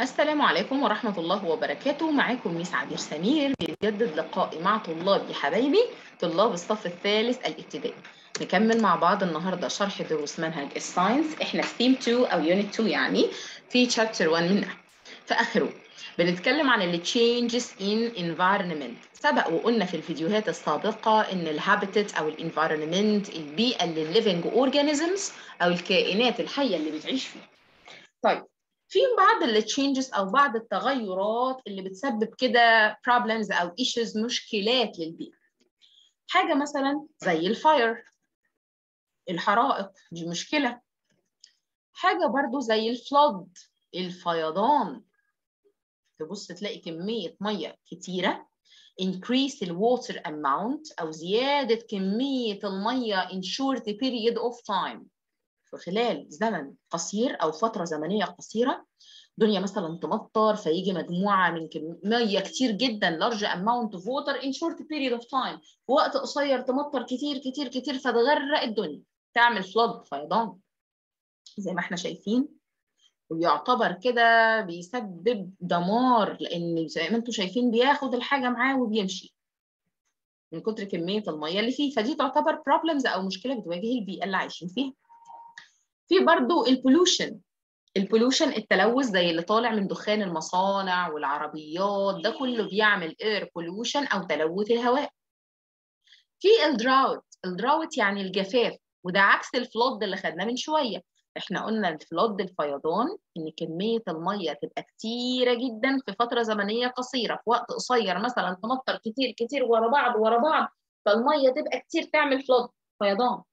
السلام عليكم ورحمة الله وبركاته معاكم ميس عبير سمير بيتجدد لقائي مع طلابي حبايبي طلاب الصف الثالث الابتدائي نكمل مع بعض النهارده شرح دروس منهج الساينس احنا في ثيم 2 او يونت 2 يعني في شابتر 1 منها في اخره بنتكلم عن ال changes in environment سبق وقلنا في الفيديوهات السابقة إن الهابيتات أو الانفايرمنت البيئة اللي الليفنج اورجانيزمز أو الكائنات الحية اللي بتعيش فيها. طيب في بعض التشينجز او بعض التغيرات اللي بتسبب كده problems او issues مشكلات للبيئه حاجه مثلا زي الفاير الحرائق دي مشكله حاجه برضو زي الفلود الفيضان تبص تلاقي كميه ميه كتيره increase the water amount او زياده كميه الميه in short period of time في خلال زمن قصير او فتره زمنيه قصيره دنيا مثلا تمطر فيجي مجموعه من كميه كتير جدا large amount of water in short period of time في وقت قصير تمطر كتير كتير كتير فتغرق الدنيا تعمل فلود فيضان زي ما احنا شايفين ويعتبر كده بيسبب دمار لان زي ما انتم شايفين بياخد الحاجه معاه وبيمشي من كتر كميه الميه اللي فيه فدي تعتبر problems او مشكله بتواجه البيئه اللي عايشين فيها في برضو البولوشن البولوشن التلوث زي اللي طالع من دخان المصانع والعربيات ده كله بيعمل اير بولوشن او تلوث الهواء في الدراوت الدراوت يعني الجفاف وده عكس الفلود اللي خدناه من شويه احنا قلنا الفلود الفيضان ان كميه الميه تبقى كتيره جدا في فتره زمنيه قصيره في وقت قصير مثلا تمطر كتير كتير ورا بعض ورا بعض فالميه تبقى كتير تعمل فلود فيضان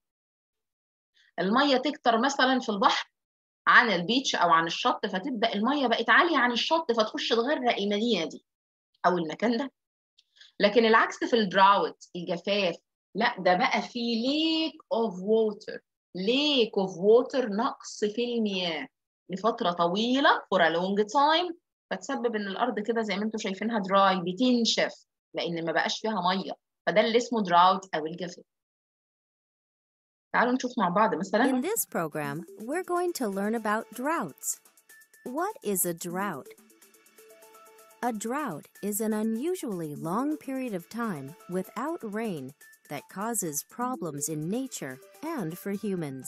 الميه تكتر مثلا في البحر عن البيتش او عن الشط فتبدا الميه بقت عاليه عن الشط فتخش تغرق المدينه دي او المكان ده لكن العكس في الدراوت الجفاف لا ده بقى في ليك اوف ووتر ليك اوف ووتر نقص في المياه لفتره طويله فور لونج تايم فتسبب ان الارض كده زي ما انتم شايفينها دراي بتنشف لان ما بقاش فيها ميه فده اللي اسمه دراوت او الجفاف تعالوا نشوف مع بعض مثلا In this program, we're going to learn about droughts. What is a drought? A drought is an unusually long period of time without rain that causes problems in nature and for humans.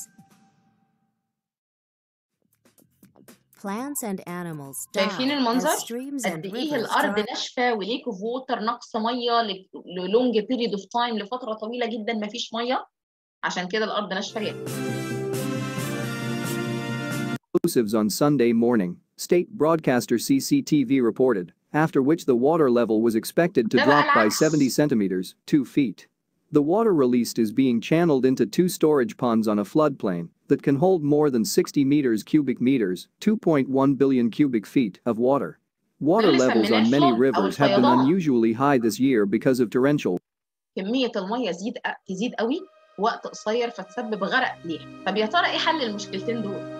Plants and animals شايفين die المنظر؟ as streams and قد ايه rivers الارض dry ناشفه وليك اوف ووتر نقص ميه للونج بيريد اوف تايم لفتره طويله جدا ما فيش ميه عشان كده الارض ناشفه جدا explosives on Sunday morning, state broadcaster CCTV reported, after which the water level was expected to ده drop بقى by العكس. 70 centimeters, 2 feet. The water released is being channeled into two storage ponds on a floodplain that can hold more than 60 meters cubic meters, 2.1 billion cubic feet of water. Water اللي levels on سميناه many flood أو rivers have been الفيضان. unusually high this year because of torrential كميه الميه تزيد تزيد قوي في وقت قصير فتسبب غرق ليها طب يا ترى ايه حل المشكلتين دول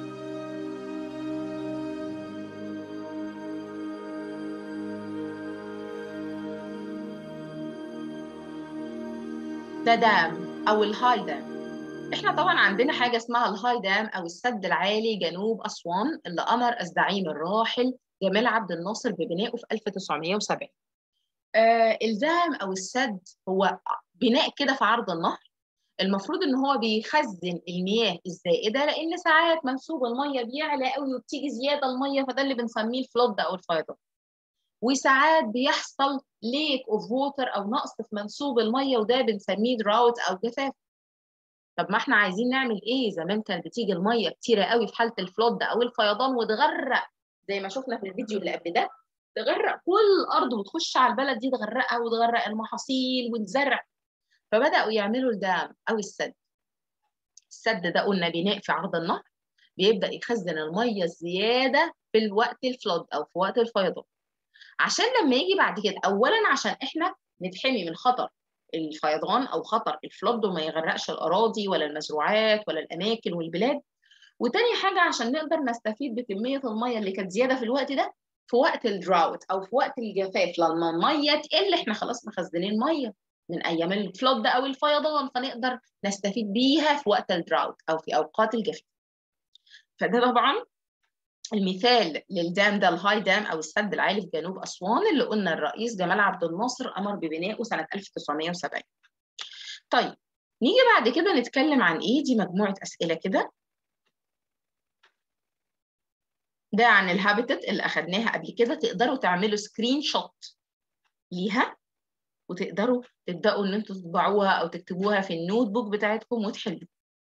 ده دام او الهاي دام احنا طبعا عندنا حاجه اسمها الهاي دام او السد العالي جنوب اسوان اللي امر الزعيم الراحل جمال عبد الناصر ببنائه في 1970 آه الدام او السد هو بناء كده في عرض النهر المفروض ان هو بيخزن المياه الزائده لان ساعات منسوب الميه بيعلى قوي وبتيجي زياده الميه فده اللي بنسميه الفلود او الفيضان وساعات بيحصل ليك اوف ووتر او نقص في منسوب الميه وده بنسميه دراوت او جفاف طب ما احنا عايزين نعمل ايه زمان كانت بتيجي الميه كتيره قوي في حاله الفلود او الفيضان وتغرق زي ما شفنا في الفيديو اللي قبل ده تغرق كل الارض وتخش على البلد دي تغرقها وتغرق المحاصيل والزرع فبداوا يعملوا الدام او السد السد ده قلنا بناء في عرض النهر بيبدا يخزن الميه الزياده في الوقت الفلود او في وقت الفيضان عشان لما يجي بعد كده اولا عشان احنا نتحمي من خطر الفيضان او خطر الفلود وما يغرقش الاراضي ولا المزروعات ولا الاماكن والبلاد وتاني حاجه عشان نقدر نستفيد بكميه الميه اللي كانت زياده في الوقت ده في وقت الدراوت او في وقت الجفاف لما الميه تقل احنا خلاص مخزنين ميه من ايام الفلود او الفيضان فنقدر نستفيد بيها في وقت الدراوت او في اوقات الجفاف فده طبعا المثال للدام ده الهاي دام او السد العالي في جنوب اسوان اللي قلنا الرئيس جمال عبد الناصر امر ببنائه سنه 1970 طيب نيجي بعد كده نتكلم عن ايه دي مجموعه اسئله كده ده عن الهابيتات اللي اخدناها قبل كده تقدروا تعملوا سكرين شوت ليها وتقدروا تبداوا ان انتوا تطبعوها او تكتبوها في النوت بوك بتاعتكم وتحلوا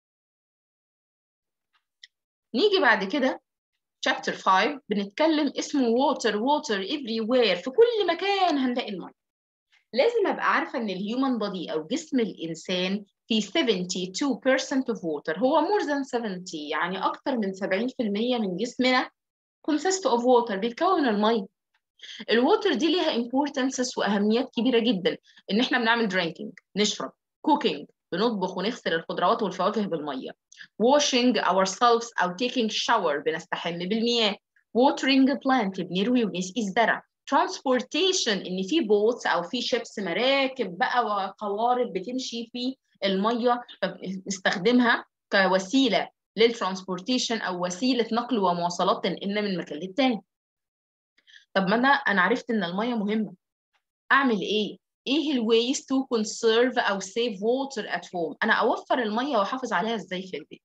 نيجي بعد كده chapter 5 بنتكلم اسمه water water everywhere في كل مكان هنلاقي الميه لازم ابقى عارفه ان الهيومن بودي او جسم الانسان في 72% of water هو more than 70 يعني اكتر من 70% من جسمنا consist of water بيتكون الميه الووتر دي ليها importances واهميات كبيره جدا ان احنا بنعمل drinking نشرب cooking بنطبخ ونغسل الخضروات والفواكه بالميه washing ourselves او taking shower بنستحم بالمياه watering plant بنروي ونسقي الزرع transportation ان في بوتس او في شيبس مراكب بقى وقوارب بتمشي في الميه فبنستخدمها كوسيله للترانسبورتيشن او وسيله نقل ومواصلات تنقلنا من مكان للتاني طب ما انا انا عرفت ان الميه مهمه اعمل ايه ايه الويز تو كونسيرف او سيف ووتر ات هوم انا اوفر الميه واحافظ عليها ازاي في البيت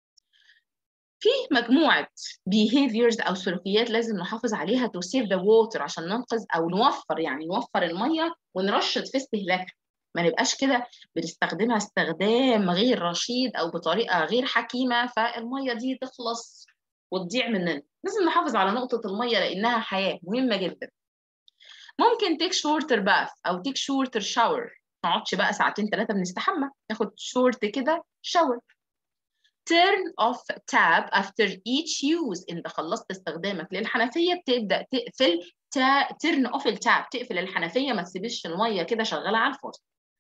في مجموعه behaviors او سلوكيات لازم نحافظ عليها to save the water عشان ننقذ او نوفر يعني نوفر الميه ونرشد في استهلاكها ما نبقاش كده بنستخدمها استخدام غير رشيد او بطريقه غير حكيمه فالميه دي تخلص وتضيع مننا لازم نحافظ على نقطه الميه لانها حياه مهمه جدا ممكن تيك شورتر باث او تيك شورتر شاور ما نقعدش بقى ساعتين ثلاثه بنستحمى ناخد شورت كده شاور turn off tab after each use انت خلصت استخدامك للحنفيه بتبدا تقفل turn off التاب تقفل الحنفيه ما تسيبش الميه كده شغاله على الفاضي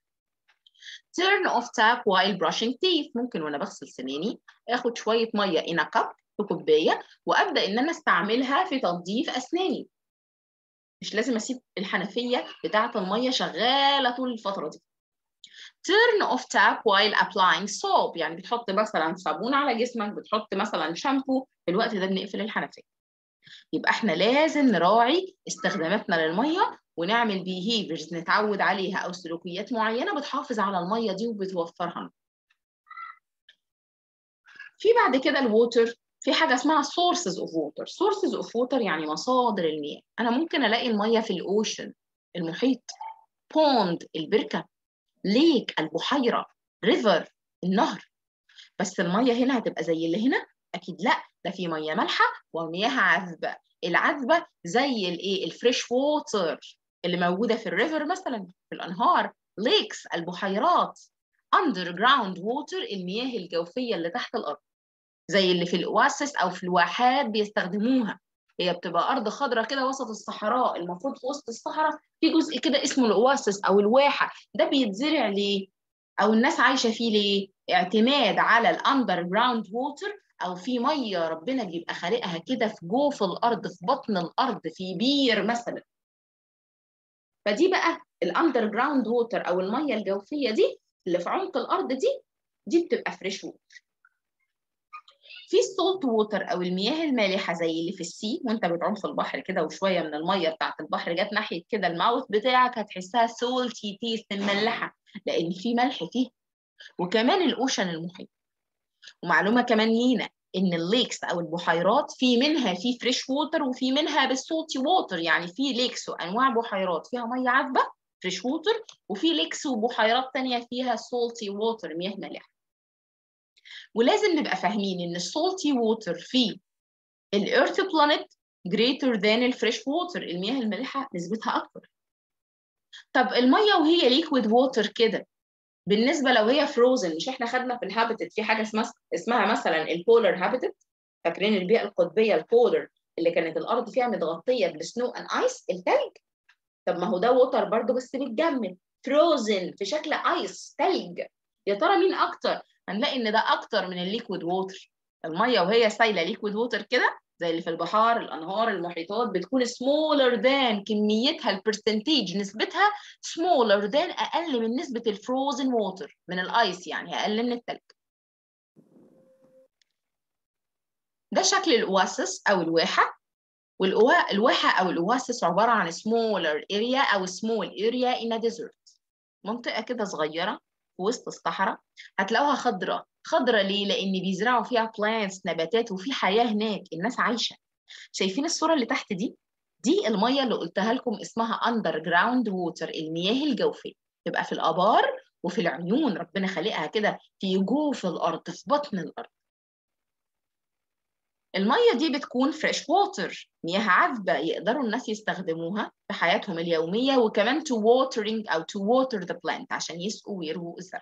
turn off tap while brushing teeth ممكن وانا بغسل سناني اخد شويه ميه in a cup في كوبايه وابدا ان انا استعملها في تنظيف اسناني مش لازم اسيب الحنفيه بتاعه الميه شغاله طول الفتره دي turn off tap while applying soap يعني بتحط مثلا صابون على جسمك بتحط مثلا شامبو في الوقت ده بنقفل الحنفيه يبقى احنا لازم نراعي استخداماتنا للميه ونعمل behaviors نتعود عليها او سلوكيات معينه بتحافظ على الميه دي وبتوفرها في بعد كده الووتر في حاجه اسمها sources of water sources of water يعني مصادر المياه انا ممكن الاقي الميه في الاوشن المحيط pond البركه ليك البحيره ريفر النهر بس الميه هنا هتبقى زي اللي هنا اكيد لا ده في ميه مالحه ومياه عذبه العذبه زي الايه الفريش ووتر اللي موجوده في الريفر مثلا في الانهار ليكس البحيرات اندر جراوند ووتر المياه الجوفيه اللي تحت الارض زي اللي في الاواسس او في الواحات بيستخدموها هي بتبقى ارض خضراء كده وسط الصحراء المفروض في وسط الصحراء في جزء كده اسمه الاواسس او الواحه ده بيتزرع ليه او الناس عايشه فيه ليه اعتماد على الاندر جراوند ووتر او في ميه ربنا بيبقى خالقها كده في جوف الارض في بطن الارض في بير مثلا فدي بقى الاندر جراوند ووتر او الميه الجوفيه دي اللي في عمق الارض دي دي بتبقى فريش ووتر في السولت ووتر او المياه المالحه زي اللي في السي وانت بتعوم في البحر كده وشويه من الميه بتاعه البحر جت ناحيه كده الماوث بتاعك هتحسها سولتي تيست مملحه لان في ملح فيها وكمان الاوشن المحيط ومعلومه كمان لينا ان الليكس او البحيرات في منها في فريش ووتر وفي منها بالسولتي ووتر يعني في ليكس وانواع بحيرات فيها ميه عذبه فريش ووتر وفي ليكس وبحيرات تانية فيها سولتي ووتر مياه مالحه ولازم نبقى فاهمين ان السولتي ووتر في الارث بلانيت greater than الفريش ووتر المياه المالحه نسبتها اكبر طب الميه وهي ليكويد ووتر كده بالنسبه لو هي فروزن مش احنا خدنا في الهابيتت في حاجه اسمها اسمها مثلا البولر هابيتت فاكرين البيئه القطبيه البولر اللي كانت الارض فيها متغطيه بالسنو ان ايس الثلج طب ما هو ده ووتر برضه بس بيتجمد فروزن في شكل ايس ثلج يا ترى مين اكتر هنلاقي ان ده اكتر من الليكويد ووتر الميه وهي سايله ليكويد ووتر كده زي اللي في البحار الانهار المحيطات بتكون سمولر ذان كميتها البرسنتيج نسبتها سمولر ذان اقل من نسبه الفروزن ووتر من الايس يعني اقل من الثلج ده شكل الاواسس او الواحه والواحه او الاواسس عباره عن smaller area او small area in a desert منطقه كده صغيره في وسط الصحراء هتلاقوها خضراء خضراء ليه لان بيزرعوا فيها plants نباتات وفي حياه هناك الناس عايشه شايفين الصوره اللي تحت دي دي الميه اللي قلتها لكم اسمها اندر جراوند ووتر المياه الجوفيه تبقى في الابار وفي العيون ربنا خلقها كده في جوف الارض في بطن الارض الميه دي بتكون فريش ووتر مياه عذبه يقدروا الناس يستخدموها في حياتهم اليوميه وكمان to watering او to water the plant عشان يسقوا ويرووا الزرع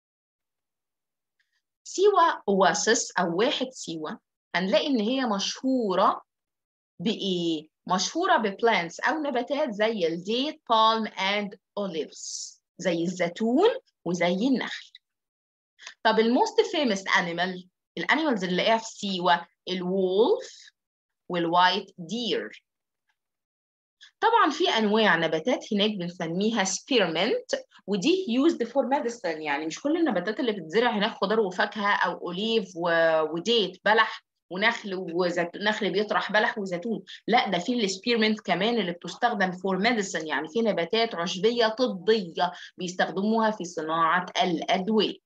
سيوة اواسيس او واحد سيوة هنلاقي ان هي مشهوره بايه مشهوره ببلانتس او نباتات زي الديت بالم اند اوليفز زي الزيتون وزي النخل طب الموست فيمس انيمال الانيمالز اللي نلاقيها في سيوه الولف والوايت دير طبعا في انواع نباتات هناك بنسميها سبيرمنت ودي يوزد فور ميديسن يعني مش كل النباتات اللي بتزرع هناك خضار وفاكهه او اوليف وديت بلح ونخل وزيتون نخل بيطرح بلح وزيتون لا ده في السبيرمنت كمان اللي بتستخدم فور ميديسن يعني في نباتات عشبيه طبيه بيستخدموها في صناعه الادويه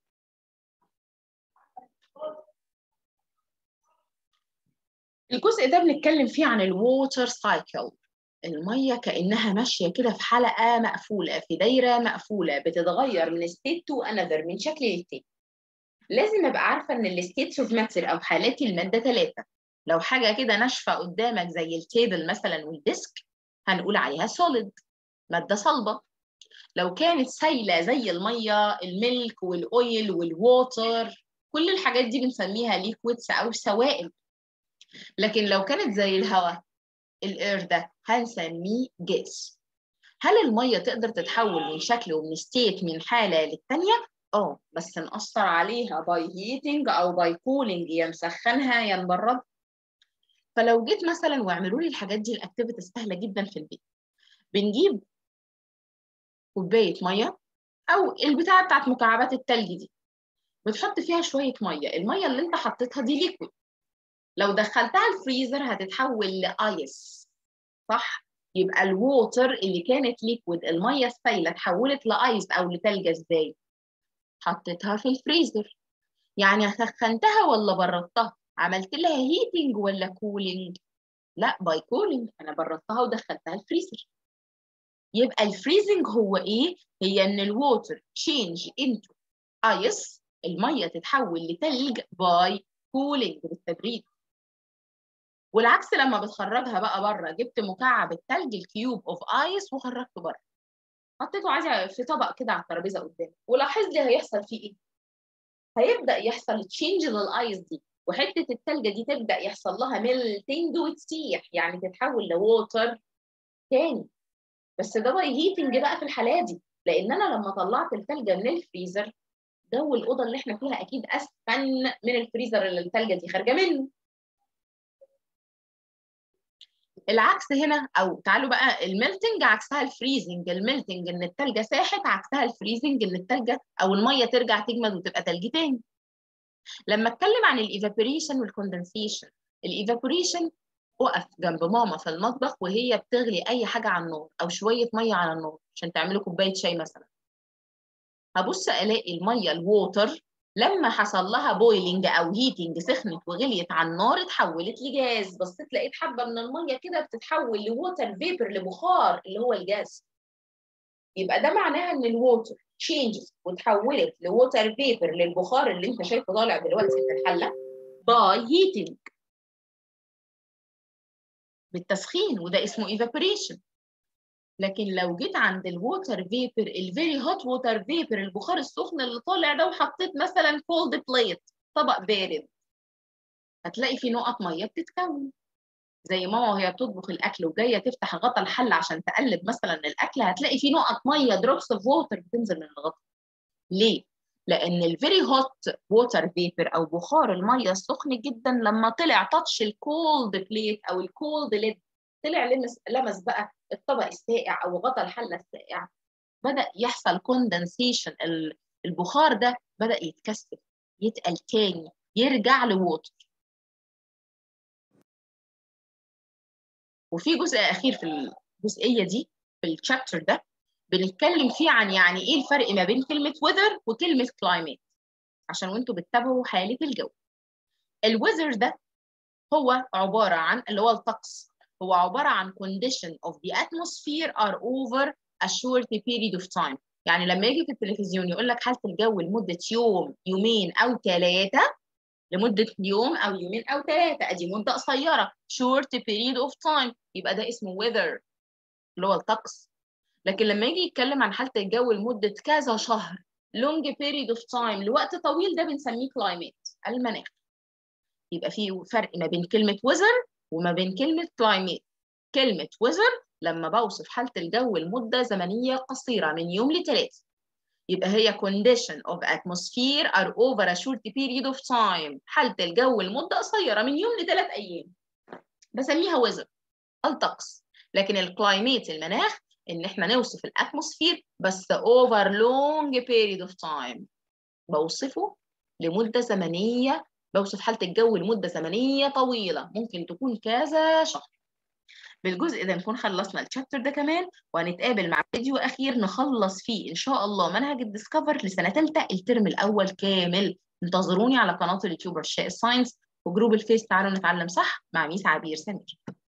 الجزء ده بنتكلم فيه عن الووتر سايكل الميه كانها ماشيه كده في حلقه مقفوله في دايره مقفوله بتتغير من ستيت تو انذر من شكل للتاني لازم ابقى عارفه ان الستيتس اوف ماتر او حالات الماده ثلاثه لو حاجه كده ناشفه قدامك زي التيبل مثلا والديسك هنقول عليها سوليد ماده صلبه لو كانت سايله زي الميه الميلك والاويل والووتر كل الحاجات دي بنسميها ليكويدز او سوائل لكن لو كانت زي الهواء الاير ده هنسميه جاس هل الميه تقدر تتحول من شكل ومن ستيت من حاله للتانيه اه بس نأثر عليها باي هيتنج او باي كولينج يا نسخنها يا نبرد فلو جيت مثلا واعملوا لي الحاجات دي الاكتيفيتي سهله جدا في البيت بنجيب كوبايه ميه او البتاعه بتاعت مكعبات التلج دي بتحط فيها شويه ميه الميه اللي انت حطيتها دي ليكويد لو دخلتها الفريزر هتتحول لايس صح يبقى الووتر اللي كانت ليكويد الميه السايله اتحولت لايس او لتلج ازاي حطيتها في الفريزر يعني سخنتها ولا بردتها عملت لها هيتنج ولا كولينج لا باي كولينج انا بردتها ودخلتها الفريزر يبقى الفريزنج هو ايه هي ان الووتر تشينج انتو ايس الميه تتحول لتلج باي كولينج بالتبريد والعكس لما بتخرجها بقى بره جبت مكعب التلج الكيوب اوف ايس وخرجته بره حطيته عادي في طبق كده على الترابيزه قدامي ولاحظ لي هيحصل فيه ايه هيبدا يحصل تشينج للايس دي وحته التلجه دي تبدا يحصل لها ميلتنج وتسيح يعني تتحول لووتر تاني بس ده باي هيتنج بقى في الحاله دي لان انا لما طلعت التلجه من الفريزر جو الاوضه اللي احنا فيها اكيد اسخن من الفريزر اللي التلجه دي خارجه منه العكس هنا او تعالوا بقى الميلتنج عكسها الفريزنج الميلتنج ان التلجه ساحت عكسها الفريزنج ان التلجه او الميه ترجع تجمد وتبقى تلج تاني لما اتكلم عن الايفابوريشن والكوندنسيشن الايفابوريشن وقف جنب ماما في المطبخ وهي بتغلي اي حاجه على النار او شويه ميه على النار عشان تعملوا كوبايه شاي مثلا هبص الاقي الميه الووتر لما حصل لها بويلنج او هيتنج سخنت وغليت على النار اتحولت لجاز بصيت لقيت حبه من الميه كده بتتحول لووتر فيبر لبخار اللي هو الجاز يبقى ده معناها ان الووتر تشينجز وتحولت لووتر فيبر للبخار اللي انت شايفه طالع دلوقتي من الحله باي هيتنج بالتسخين وده اسمه ايفابوريشن لكن لو جيت عند الووتر فيبر الفيري هوت ووتر فيبر البخار السخن اللي طالع ده وحطيت مثلا كولد بليت طبق بارد هتلاقي في نقط ميه بتتكون زي ماما وهي بتطبخ الاكل وجايه تفتح غطا الحله عشان تقلب مثلا الاكل هتلاقي في نقط ميه دروبس اوف ووتر بتنزل من الغطا ليه لان الفيري هوت ووتر فيبر او بخار الميه السخن جدا لما طلع تاتش الكولد بليت او الكولد ليد طلع لمس لمس بقى الطبق الساقع او غطا الحله الساقع بدا يحصل كوندنسيشن البخار ده بدا يتكثف يتقل تاني يرجع لووتر وفي جزء اخير في الجزئيه دي في الشابتر ده بنتكلم فيه عن يعني ايه الفرق ما بين كلمه weather وكلمه climate عشان وانتوا بتتابعوا حاله الجو الويذر ده هو عباره عن اللي هو الطقس هو عباره عن condition of the atmosphere are over a short period of time يعني لما يجي في التلفزيون يقول لك حاله الجو لمده يوم يومين او ثلاثه لمده يوم او يومين او ثلاثه ادي مده قصيره short period of time يبقى ده اسمه weather اللي هو الطقس لكن لما يجي يتكلم عن حاله الجو لمده كذا شهر long period of time لوقت طويل ده بنسميه climate المناخ يبقى في فرق ما بين كلمه weather وما بين كلمه climate كلمه weather لما بوصف حاله الجو لمده زمنيه قصيره من يوم لثلاثه يبقى هي condition of atmosphere are over a short period of time حالة الجو لمدة قصيرة من يوم لثلاث أيام بسميها weather الطقس لكن الكلايميت المناخ إن إحنا نوصف الأتموسفير بس over long period of time بوصفه لمدة زمنية بوصف حالة الجو لمدة زمنية طويلة ممكن تكون كذا شهر بالجزء ده نكون خلصنا الشابتر ده كمان وهنتقابل مع فيديو اخير نخلص فيه ان شاء الله منهج الديسكفر لسنه ثالثه الترم الاول كامل انتظروني على قناه اليوتيوب عشاق الساينس وجروب الفيس تعالوا نتعلم صح مع ميس عبير سمير